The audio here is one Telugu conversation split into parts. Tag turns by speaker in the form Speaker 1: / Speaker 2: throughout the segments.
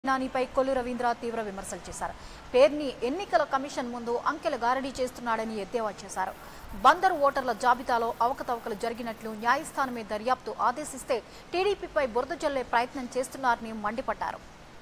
Speaker 1: నానిపై కొల్లు రవీంద్ర తీవ్ర విమర్శలు చేశారు పేర్ని ఎన్నికల కమిషన్ ముందు అంకెల గారడీ చేస్తున్నాడని ఎద్దేవా చేశారు బందరు ఓటర్ల జాబితాలో అవకతవకలు జరిగినట్లు న్యాయస్థానమే దర్యాప్తు ఆదేశిస్తే టీడీపీపై బురద జల్లే ప్రయత్నం చేస్తున్నారని మండిపడ్డారు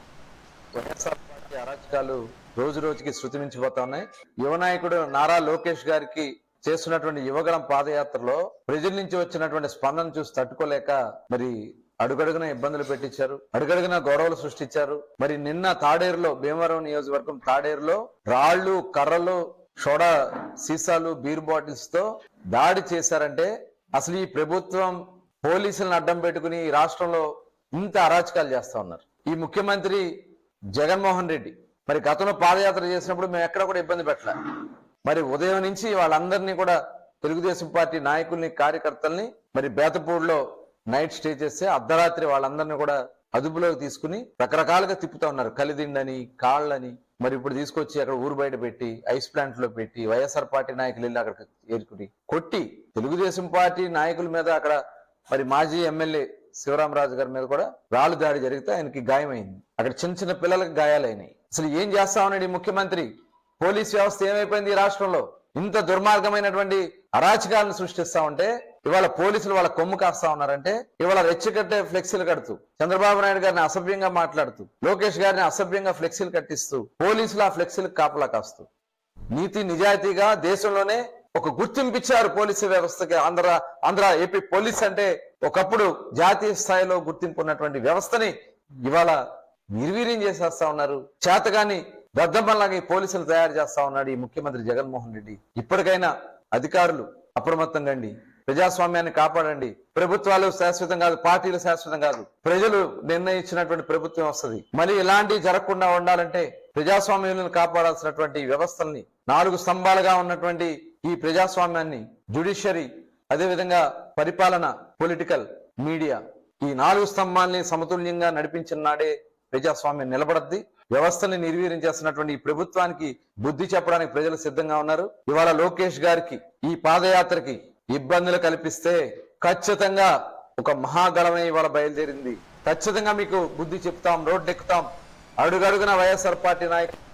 Speaker 2: వైఎస్ఆర్ పార్టీ అరాచకాలు రోజు రోజుకి శృతి మించిపోతా ఉన్నాయి యువ నాయకుడు నారా లోకేష్ గారికి చేస్తున్నటువంటి యువగళం పాదయాత్రలో ప్రజల నుంచి వచ్చినటువంటి స్పందన చూసి తట్టుకోలేక మరి అడుగడుగున ఇబ్బందులు పెట్టించారు అడుగడుగున గొడవలు సృష్టించారు మరి నిన్న తాడేరులో భీమవరం నియోజకవర్గం తాడేరులో రాళ్లు కర్రలు సోడా సీసాలు బీర్ బాటిల్స్ తో దాడి చేశారంటే అసలు ఈ ప్రభుత్వం పోలీసులను అడ్డం పెట్టుకుని ఈ రాష్ట్రంలో ఇంత అరాచకాలు చేస్తా ఉన్నారు ఈ ముఖ్యమంత్రి జగన్మోహన్ రెడ్డి మరి గతంలో పాదయాత్ర చేసినప్పుడు మేము ఎక్కడ కూడా ఇబ్బంది పెట్టలే మరి ఉదయం నుంచి వాళ్ళందరినీ కూడా తెలుగుదేశం పార్టీ నాయకుల్ని కార్యకర్తల్ని మరి బేతపూడిలో నైట్ స్టే చేస్తే అర్ధరాత్రి వాళ్ళందరినీ కూడా అదుపులోకి తీసుకుని రకరకాలుగా తిప్పుతా ఉన్నారు కలిదిండని కాళ్ళని మరి ఇప్పుడు తీసుకొచ్చి అక్కడ ఊరు బయట పెట్టి ఐస్ ప్లాంట్ లో పెట్టి వైఎస్ఆర్ పార్టీ నాయకులు వెళ్ళి అక్కడ ఏరుకుని కొట్టి తెలుగుదేశం పార్టీ నాయకుల మీద అక్కడ మరి మాజీ ఎమ్మెల్యే శివరామరాజు గారి మీద కూడా రాళ్ళు దాడి జరిగితే ఆయనకి గాయమైంది అక్కడ చిన్న చిన్న పిల్లలకి గాయాలైనాయి అసలు ఏం చేస్తా ఉన్నాడు ఈ ముఖ్యమంత్రి పోలీస్ వ్యవస్థ ఏమైపోయింది ఈ రాష్ట్రంలో ఇంత దుర్మార్గమైనటువంటి అరాచకాలను సృష్టిస్తా ఉంటే ఇవాళ పోలీసులు వాళ్ళ కొమ్ము కాస్తా ఉన్నారంటే ఇవాళ రెచ్చగట్టే ఫ్లెక్సీలు కడుతూ చంద్రబాబు నాయుడు గారిని అసభ్యంగా మాట్లాడుతూ లోకేష్ గారిని అసభ్యంగా ఫ్లెక్సీలు కట్టిస్తూ పోలీసులు ఆ ఫ్లెక్సీలకు కాపలా కాస్తూ నీతి నిజాయితీగా దేశంలోనే ఒక గుర్తింపిచ్చారు పోలీసు వ్యవస్థకి ఆంధ్ర ఆంధ్ర ఏపీ పోలీస్ అంటే ఒకప్పుడు జాతీయ స్థాయిలో గుర్తింపు ఉన్నటువంటి వ్యవస్థని ఇవాళ నిర్వీర్యం చేసేస్తా ఉన్నారు చేతగాని దద్దమ్మలాగా ఈ పోలీసులు తయారు చేస్తా ఉన్నాడు ఈ ముఖ్యమంత్రి జగన్మోహన్ రెడ్డి ఇప్పటికైనా అధికారులు అప్రమత్తంగా అండి ప్రజాస్వామ్యాన్ని కాపాడండి ప్రభుత్వాలు శాశ్వతం కాదు పార్టీలు శాశ్వతం కాదు ప్రజలు నిర్ణయించినటువంటి ప్రభుత్వం వస్తుంది మళ్ళీ ఇలాంటివి జరగకుండా ఉండాలంటే ప్రజాస్వామ్యాలను కాపాడాల్సినటువంటి వ్యవస్థల్ని నాలుగు స్తంభాలుగా ఉన్నటువంటి ఈ ప్రజాస్వామ్యాన్ని జుడిషియరీ అదేవిధంగా పరిపాలన పొలిటికల్ మీడియా ఈ నాలుగు స్తంభాల్ని సమతుల్యంగా నడిపించిన నాడే ప్రజాస్వామ్యం నిలబడద్ది వ్యవస్థని నిర్వీర్యం చేస్తున్నటువంటి ఈ ప్రభుత్వానికి బుద్ధి చెప్పడానికి ప్రజలు సిద్ధంగా ఉన్నారు ఇవాళ లోకేష్ గారికి ఈ పాదయాత్రకి ఇబ్బందులు కల్పిస్తే ఖచ్చితంగా ఒక మహాగళమే ఇవాళ బయలుదేరింది ఖచ్చితంగా మీకు బుద్ధి చెప్తాం రోడ్డు ఎక్కుతాం అడుగడుగున వైఎస్ఆర్ పార్టీ నాయకులు